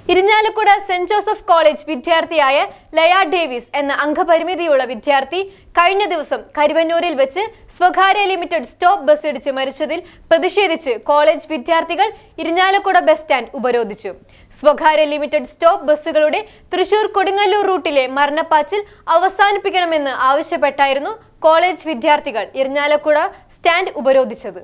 Irinjalakuda saint Joseph college വിദ്യാർത്ഥിയായ ലയ Davis എന്ന അംഗപരിമിതിയുള്ള വിദ്യാർത്ഥി കഴിഞ്ഞ ദിവസം കരുവന്നൂരിൽ വെച്ച് സ്വകാര്യ ലിമിറ്റഡ് സ്റ്റോപ്പ് ബസ് ഇടിച്ച് മരിച്ചതിൽ പ്രതിഷേധിച്ച് കോളേജ് വിദ്യാർത്ഥികൾ ഇരിഞ്ഞാലക്കുട ബസ് സ്റ്റാൻഡ് ഉപരോധിച്ചു സ്വകാര്യ ലിമിറ്റഡ് സ്റ്റോപ്പ് ബസ്സുകളുടെ തൃശൂർ കൊടുങ്ങല്ലൂർ റൂട്ടിലെ മരണപ്പാച്ചിൽ അവസാനിപ്പിക്കണമെന്ന് ആവശ്യപ്പെട്ടായിരുന്നു കോളേജ് വിദ്യാർത്ഥികൾ ഇരിഞ്ഞാലക്കുട സ്റ്റാൻഡ് ഉപരോധിച്ചത്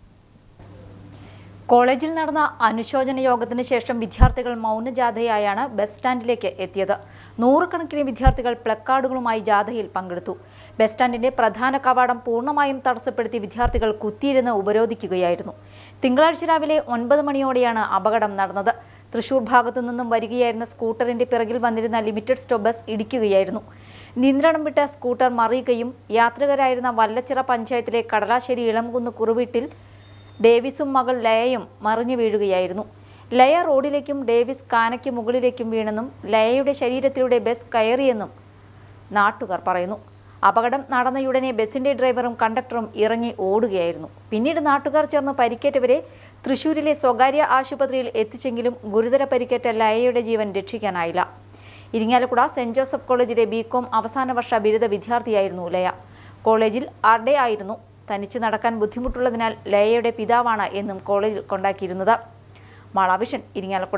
കോളേജിൽ നടന്ന അനുശോചന യോഗത്തിന് ശേഷം വിദ്യാർത്ഥികൾ മൗനജാഥയായാണ് ബസ് സ്റ്റാൻഡിലേക്ക് എത്തിയത് നൂറുകണക്കിന് വിദ്യാർത്ഥികൾ പ്ലക്കാർഡുകളുമായി ജാഥയിൽ പങ്കെടുത്തു ബസ് സ്റ്റാൻഡിന്റെ പ്രധാന കവാടം പൂർണ്ണമായും തടസ്സപ്പെടുത്തി വിദ്യാർത്ഥികൾ കുത്തിയിരുന്ന് ഉപരോധിക്കുകയായിരുന്നു തിങ്കളാഴ്ച രാവിലെ ഒൻപത് മണിയോടെയാണ് അപകടം നടന്നത് തൃശൂർ ഭാഗത്തു നിന്നും വരികയായിരുന്ന സ്കൂട്ടറിന്റെ പിറകിൽ വന്നിരുന്ന ലിമിറ്റഡ് സ്റ്റോപ്പ് ബസ് ഇടിക്കുകയായിരുന്നു നിയന്ത്രണം വിട്ട സ്കൂട്ടർ മറിയുകയും യാത്രികരായിരുന്ന വല്ലച്ചിറ പഞ്ചായത്തിലെ കടലാശ്ശേരി ഇളംകുന്ന് കുറുവീട്ടിൽ ഡേവിസും മകൾ ലയയും മറിഞ്ഞു വീഴുകയായിരുന്നു ലയ റോഡിലേക്കും ഡേവിസ് കാനയ്ക്ക് മുകളിലേക്കും വീണെന്നും ലയയുടെ ശരീരത്തിലൂടെ ബസ് കയറിയെന്നും നാട്ടുകാർ പറയുന്നു അപകടം നടന്നയുടനെ ബസിന്റെ ഡ്രൈവറും കണ്ടക്ടറും ഇറങ്ങി ഓടുകയായിരുന്നു പിന്നീട് നാട്ടുകാർ ചേർന്ന് പരിക്കേറ്റവരെ തൃശൂരിലെ സ്വകാര്യ ആശുപത്രിയിൽ എത്തിച്ചെങ്കിലും ഗുരുതര പരിക്കേറ്റ ലയയുടെ ജീവൻ രക്ഷിക്കാനായില്ല ഇരിങ്ങാലക്കുട സെന്റ് ജോസഫ് കോളേജിലെ ബികോം അവസാന വർഷ ബിരുദ വിദ്യാർത്ഥിയായിരുന്നു ലയ കോളേജിൽ ആർഡേ ആയിരുന്നു തനിച്ച് നടക്കാൻ ബുദ്ധിമുട്ടുള്ളതിനാൽ ലയയുടെ പിതാവാണ് എന്നും കോളേജിൽ കൊണ്ടാക്കിയിരുന്നത് മാളാവിഷൻ ഇരിങ്ങാലക്കുട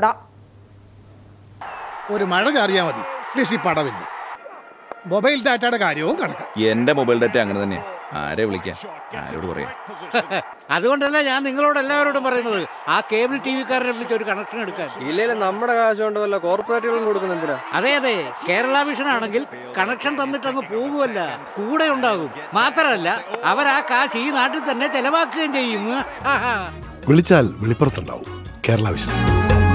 ഒരു മഴ ചാറിയാ മതി കൃഷി പടവില്ല മൊബൈൽ ഡാറ്റയുടെ കാര്യവും കണക്കാം എന്റെ മൊബൈൽ ഡാറ്റ അങ്ങനെ തന്നെയാ ആരെ വിളിക്കാൻ ആരോട് പറയാം അതുകൊണ്ടല്ല ഞാൻ നിങ്ങളോട് എല്ലാവരോടും പറയുന്നത് ആ കേബിൾ ടി വിക്കാരനെ വിളിച്ച് ഒരു കണക്ഷൻ എടുക്കാൻ ഇല്ലേലും നമ്മുടെ കാശ് കൊണ്ട് വല്ല കോർപ്പറേറ്റുകളും കൊടുക്കുന്ന എന്തിനാ അതെ അതെ കേരള വിഷൻ ആണെങ്കിൽ കണക്ഷൻ തന്നിട്ടങ്ങ് പോകുമല്ല കൂടെ ഉണ്ടാകും മാത്രമല്ല അവർ ആ കാശ് ഈ നാട്ടിൽ തന്നെ ചെലവാക്കുകയും ചെയ്യും വിളിച്ചാൽ വെളിപ്പുറത്തുണ്ടാവും കേരള വിഷൻ